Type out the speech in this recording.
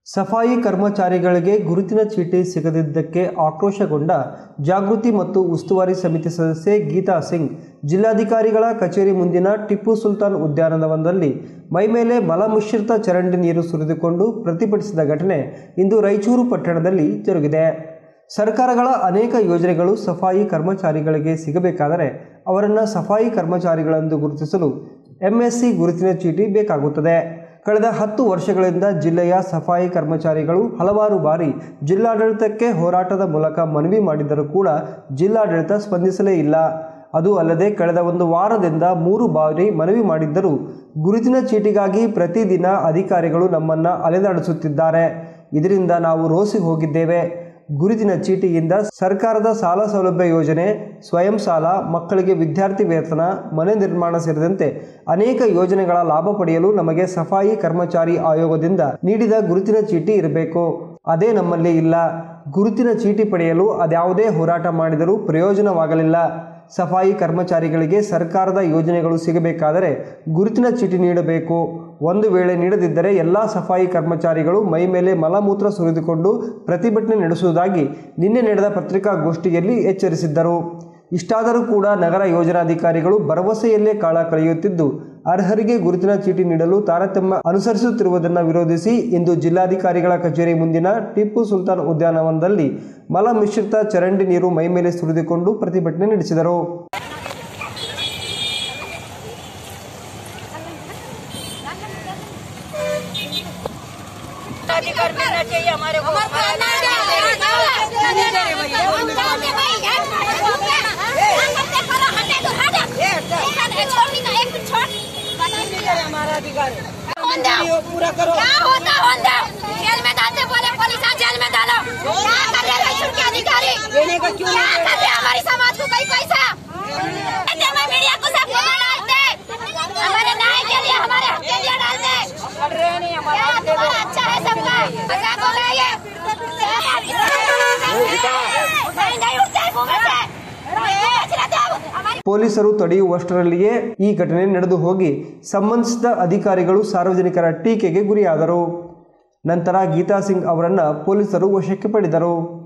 ಸಫಾಯಿ ಕರ್ಮಚಾರಿಗಳಿಗೆ ಗುರುತಿನ ಚೀಟಿ ಸಿಗದಿದ್ದಕ್ಕೆ ಆಕ್ರೋಶಗೊಂಡ ಜಾಗೃತಿ ಮತ್ತು ಉಸ್ತುವಾರಿ ಸಮಿತಿ ಸದಸ್ಯೆ ಗೀತಾ ಸಿಂಗ್ ಜಿಲ್ಲಾಧಿಕಾರಿಗಳ ಕಚೇರಿ ಮುಂದಿನ ಟಿಪ್ಪು ಸುಲ್ತಾನ್ ಉದ್ಯಾನವನದಲ್ಲಿ ಮೈಮೇಲೆ ಮಲಮಿಶ್ರಿತ ಚರಂಡಿ ನೀರು ಸುರಿದುಕೊಂಡು ಪ್ರತಿಭಟಿಸಿದ ಘಟನೆ ಇಂದು ರಾಯಚೂರು ಪಟ್ಟಣದಲ್ಲಿ ಜರುಗಿದೆ ಸರ್ಕಾರಗಳ ಅನೇಕ ಯೋಜನೆಗಳು ಸಫಾಯಿ ಕರ್ಮಚಾರಿಗಳಿಗೆ ಸಿಗಬೇಕಾದರೆ ಅವರನ್ನು ಸಫಾಯಿ ಕರ್ಮಚಾರಿಗಳೆಂದು ಗುರುತಿಸಲು ಎಂಎಸ್ಸಿ ಗುರುತಿನ ಚೀಟಿ ಬೇಕಾಗುತ್ತದೆ ಕಳೆದ ಹತ್ತು ವರ್ಷಗಳಿಂದ ಜಿಲ್ಲೆಯ ಸಫಾಯಿ ಕರ್ಮಚಾರಿಗಳು ಹಲವಾರು ಬಾರಿ ಜಿಲ್ಲಾಡಳಿತಕ್ಕೆ ಹೋರಾಟದ ಮೂಲಕ ಮನವಿ ಮಾಡಿದರೂ ಕೂಡ ಜಿಲ್ಲಾಡಳಿತ ಸ್ಪಂದಿಸಲೇ ಇಲ್ಲ ಅದು ಅಲ್ಲದೆ ಕಳೆದ ಒಂದು ವಾರದಿಂದ ಮೂರು ಬಾರಿ ಮನವಿ ಮಾಡಿದ್ದರೂ ಗುರುತಿನ ಚೀಟಿಗಾಗಿ ಪ್ರತಿದಿನ ಅಧಿಕಾರಿಗಳು ನಮ್ಮನ್ನು ಅಲೆದಾಡಿಸುತ್ತಿದ್ದಾರೆ ಇದರಿಂದ ನಾವು ರೋಸಿ ಹೋಗಿದ್ದೇವೆ ಗುರುತಿನ ಚೀಟಿಯಿಂದ ಸರ್ಕಾರದ ಸಾಲ ಸೌಲಭ್ಯ ಯೋಜನೆ ಸ್ವಯಂ ಸಾಲ ಮಕ್ಕಳಿಗೆ ವಿದ್ಯಾರ್ಥಿ ವೇತನ ಮನೆ ನಿರ್ಮಾಣ ಸೇರಿದಂತೆ ಅನೇಕ ಯೋಜನೆಗಳ ಲಾಭ ಪಡೆಯಲು ನಮಗೆ ಸಫಾಯಿ ಕರ್ಮಚಾರಿ ಆಯೋಗದಿಂದ ನೀಡಿದ ಗುರುತಿನ ಚೀಟಿ ಇರಬೇಕು ಅದೇ ನಮ್ಮಲ್ಲಿ ಇಲ್ಲ ಗುರುತಿನ ಚೀಟಿ ಪಡೆಯಲು ಅದ್ಯಾವುದೇ ಹೋರಾಟ ಮಾಡಿದರೂ ಪ್ರಯೋಜನವಾಗಲಿಲ್ಲ ಸಫಾಯಿ ಕರ್ಮಚಾರಿಗಳಿಗೆ ಸರ್ಕಾರದ ಯೋಜನೆಗಳು ಸಿಗಬೇಕಾದರೆ ಗುರುತಿನ ಚೀಟಿ ನೀಡಬೇಕು ಒಂದು ವೇಳೆ ನೀಡದಿದ್ದರೆ ಎಲ್ಲ ಸಫಾಯಿ ಕರ್ಮಚಾರಿಗಳು ಮೈ ಮೇಲೆ ಮಲಮೂತ್ರ ಸುರಿದುಕೊಂಡು ಪ್ರತಿಭಟನೆ ನಡೆಸುವುದಾಗಿ ನಿನ್ನೆ ನಡೆದ ಪತ್ರಿಕಾಗೋಷ್ಠಿಯಲ್ಲಿ ಎಚ್ಚರಿಸಿದ್ದರು ಇಷ್ಟಾದರೂ ಕೂಡ ನಗರ ಯೋಜನಾಧಿಕಾರಿಗಳು ಭರವಸೆಯಲ್ಲೇ ಕಾಳ ಕಳೆಯುತ್ತಿದ್ದು ಅರ್ಹರಿಗೆ ಗುರುತಿನ ಚೀಟಿ ನೀಡಲು ತಾರತಮ್ಯ ಅನುಸರಿಸುತ್ತಿರುವುದನ್ನು ವಿರೋಧಿಸಿ ಇಂದು ಜಿಲ್ಲಾಧಿಕಾರಿಗಳ ಕಚೇರಿ ಮುಂದಿನ ಟಿಪ್ಪು ಸುಲ್ತಾನ್ ಉದ್ಯಾನವನದಲ್ಲಿ ಮಲ ಮಿಶ್ರಿತ ಚರಂಡಿ ನೀರು ಮೈಮೇಲೆ ಸುರಿದುಕೊಂಡು ಪ್ರತಿಭಟನೆ ನಡೆಸಿದರು अधिकार मिलना चाहिए हमारे को हमारा हमारा अधिकार पूरा करो क्या होता होता जेल में डालते बोले पुलिस आ, जेल में डालो क्या कर रहे रायचूर के अधिकारी देने का क्यों क्या नहीं कर रहे हमारी समाज को कई पैसा ऐसे हमें मीडिया को सबको डालते हमारे न्याय के लिए हमारे हक के लिए डालते कर रहे हैं नहीं हमारा क्या तुम्हारा अच्छा है सबका मजाक हो गया ये नहीं नहीं उठते हैं मुंह में से नहीं बच रहे थे अब हमारी ಪೊಲೀಸರು ತಡೆಯುವಷ್ಟರಲ್ಲಿಯೇ ಈ ಘಟನೆ ನಡೆದು ಹೋಗಿ ಸಂಬಂಧಿಸಿದ ಅಧಿಕಾರಿಗಳು ಸಾರ್ವಜನಿಕರ ಟೀಕೆಗೆ ಗುರಿಯಾದರು ನಂತರ ಗೀತಾ ಸಿಂಗ್ ಅವರನ್ನು ಪೊಲೀಸರು ವಶಕ್ಕೆ ಪಡೆದರು